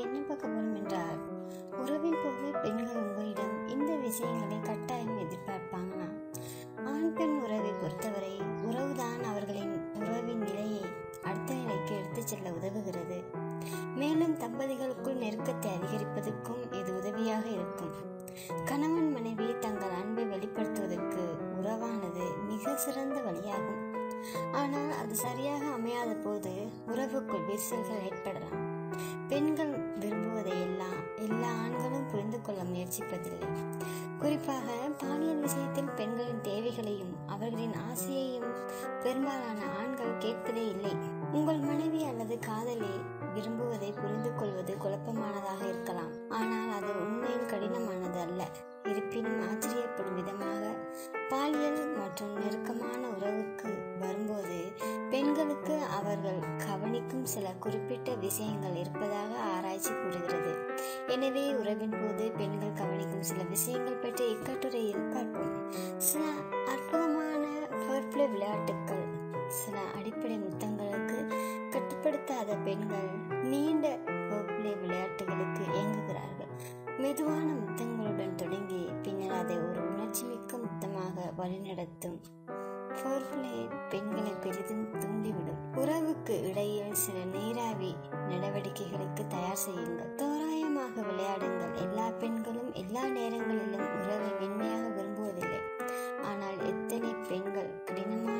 என்ன பார்க்க போறோம் என்றால் உறவின் போது பெண்கள் உங்களிடம் இந்த விஷயங்களை கட்டாயம் எதிர்பார்ப்பாங்கன்னா ஆண் பெண் உறவை பொறுத்தவரை உறவுதான் அவர்களின் உறவின் நிலையை அடுத்த நிலைக்கு எடுத்துச் செல்ல உதவுகிறது மேலும் தம்பதிகளுக்குள் நெருக்கத்தை அதிகரிப்பதற்கும் இது உதவியாக இருக்கும் கணவன் மனைவி தங்கள் அன்பை வெளிப்படுத்துவதற்கு உறவானது மிக சிறந்த வழியாகும் ஆனால் அது சரியாக அமையாத போது உறவுக்குள் விரிசல்கள் ஏற்படலாம் பெண்கள் விரும்புவதை எல்லாம் எல்லா ஆண்களும் புரிந்து கொள்ள முயற்சிப்பதில்லை குறிப்பாக பாலியல் விஷயத்தில் பெண்களின் தேவைகளையும் அவர்களின் ஆசையையும் பெரும்பாலான ஆண்கள் கேட்பதே இல்லை உங்கள் மனைவி அல்லது காதலி விரும்புவதை புரிந்து கொள்வது குழப்பமானதாக இருக்கலாம் ஆனால் அது உண்மையில் கடினமானது அல்ல இருப்பினும் ஆச்சரியப்படும் விதமாக பாலியல் மற்றும் நெருக்கமான உறவுக்கு வரும்போது பெண்களுக்கு அவர்கள் கவனிக்கும் சில குறிப்பிட்ட விஷயங்கள் இருப்பதாக ஆராய்ச்சி கூறுகிறது எனவே உறவின் போது பெண்கள் கவனிக்கும் சில விஷயங்கள் பற்றி இக்கட்டுரையில் பார்ப்போம் சில அற்புதமான ஃபோர்ப்ளே விளையாட்டுக்கள் சில அடிப்படை முத்தங்களுக்கு கட்டுப்படுத்தாத பெண்கள் நீண்ட ஃபோர்ப்ளே விளையாட்டுகளுக்கு இயங்குகிறார்கள் மெதுவான முத்தங்களுடன் தொடங்கி பின்னர் அதை ஒரு உணர்ச்சிமிக்க முத்தமாக வழிநடத்தும் ஃபோர்ப்ளே பெண்களை பெரிதும் தூண்டிவிடும் உறவுக்கு இடையில் சில நீராவி நடவடிக்கைகளுக்கு தயார் செய்யுங்கள் தோராயமாக விளையாடுங்கள் எல்லா பெண்களும் எல்லா நேரங்களிலும் உறவை மென்மையாக விரும்புவதில்லை ஆனால் எத்தனை பெண்கள் கடினமான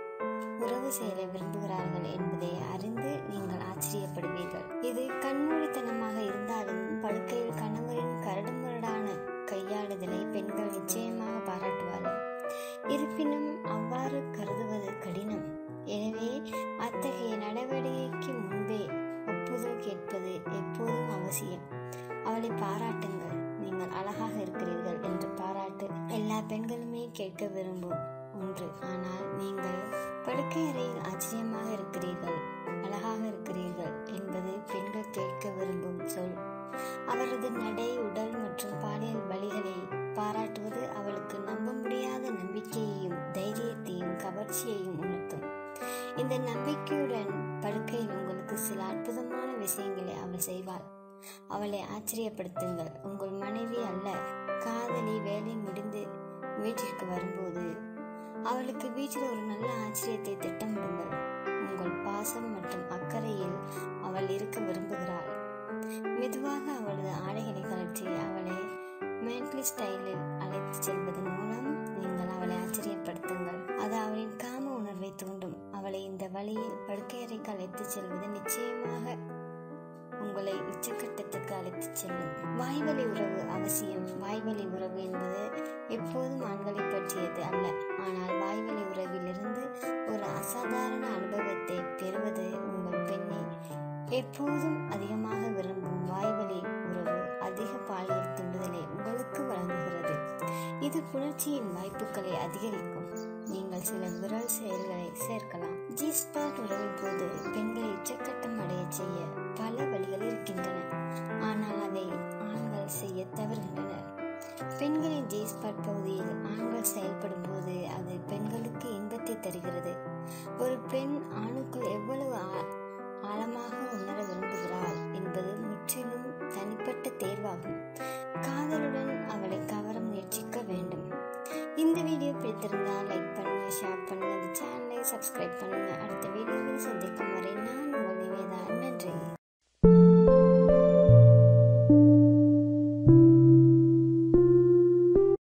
உறவு செயலை விரும்புகிறார்கள் என்பதை அறிந்து நீங்கள் ஆச்சரியப்படுவீர்கள் இது கண்மூடித்தனமாக இருந்தாலும் படுக்கையில் கணவரின் கரடுமுரடான கையாளுதலை பெண்கள் நிச்சயமாக பாராட்டுவார்கள் இருப்பினும் அவ்வாறு கருதுவது கடினம் எனவே அத்தகைய நடவடிக்கைக்கு முன்பே ஒப்புதல் கேட்பது எப்போதும் அவசியம் அவளை பாராட்டுங்கள் நீங்கள் அழகாக இருக்கிறீர்கள் என்று பாராட்டு எல்லா பெண்களுமே கேட்க விரும்பும் ஒன்று ஆனால் நீங்கள் படுக்கை அறையில் ஆச்சரியமாக இருக்கிறீர்கள் அழகாக இருக்கிறீர்கள் என்பது பெண்கள் கேட்க விரும்பும் சொல் அவரது நடை உடல் மற்றும் பாலியல் வழிகளை பாராட்டுவது அவளுக்கு நம்ப முடியாத நம்பிக்கையையும் தைரியத்தையும் கவர்ச்சியையும் உணர்த்தும் இந்த நம்பிக்கையுடன் படுக்கையில் உங்களுக்கு சில அற்புதமான விஷயங்களை அவள் செய்வாள் அவளை ஆச்சரியப்படுத்துங்கள் உங்கள் மனைவி அல்ல காதலி வேலை முடிந்து வீட்டிற்கு வரும்போது அவளுக்கு வீட்டில் ஒரு நல்ல ஆச்சரியத்தை திட்டமிடுங்கள் உங்கள் பாசம் மற்றும் அக்கறையில் அவள் இருக்க விரும்புகிறாள் மெதுவாக அவளது ஆடைகளை கழற்றி அவளை மேன்ட்லி ஸ்டைலில் அழைத்து செல்வதன் மூலம் நீங்கள் அவளை ஆச்சரியப்படுத்துங்கள் அது அவளின் காம உணர்வை தூண்டும் அவளை இந்த வழியில் படுக்கையறைக்கு அழைத்து செல்வது நிச்சயமாக உங்களை உச்சக்கட்டத்துக்கு அழைத்துச் செல்லும் வாய்வழி உறவு அவசியம் வாய்வழி உறவு என்பது எப்போதும் ஆண்களை பற்றியது அல்ல ஆனால் வாய்வழி உறவிலிருந்து ஒரு அசாதாரண அனுபவத்தை பெறுவது உங்கள் பெண்ணை எப்போதும் அதிகமாக விரும்பும் வாய்வழி உறவு அதிக பாலியல் தூண்டுதலை உங்களுக்கு வழங்குகிறது இது புணர்ச்சியின் வாய்ப்புகளை அதிகரிக்கும் நீங்கள் சில விரல் செயல்களை சேர்க்கலாம் ஜி ஸ்பாட் உறவின் போது பெண்களை உச்சக்கட்டம் அடைய செய்ய பல வழிகள் இருக்கின்றன ஆனால் அதை ஆண்கள் செய்ய தவறுகின்றனர் பெண்களின் ஜி ஸ்பாட் பகுதியில் ஆண்கள் செயல்படும் போது அது பெண்களுக்கு இன்பத்தை தருகிறது ஒரு பெண் ஆணுக்குள் எவ்வளவு ஆ- ஆழமாக உணர விரும்புகிறாள் என்பது முற்றிலும் தனிப்பட்ட தேர்வாகும் காதலுடன் அவளை கவர முயற்சிக்க வேண்டும் இந்த வீடியோ பிடித்திருந்தால் லைக் பண்ணுங்க ஷேர் பண்ணுங்க இந்த சேனலை சப்ஸ்கிரைப் பண்ணுங்க அடுத்த வீடியோவில் சந்திக்கும் வரை நான் உங்கள் நிவேதா நன்றி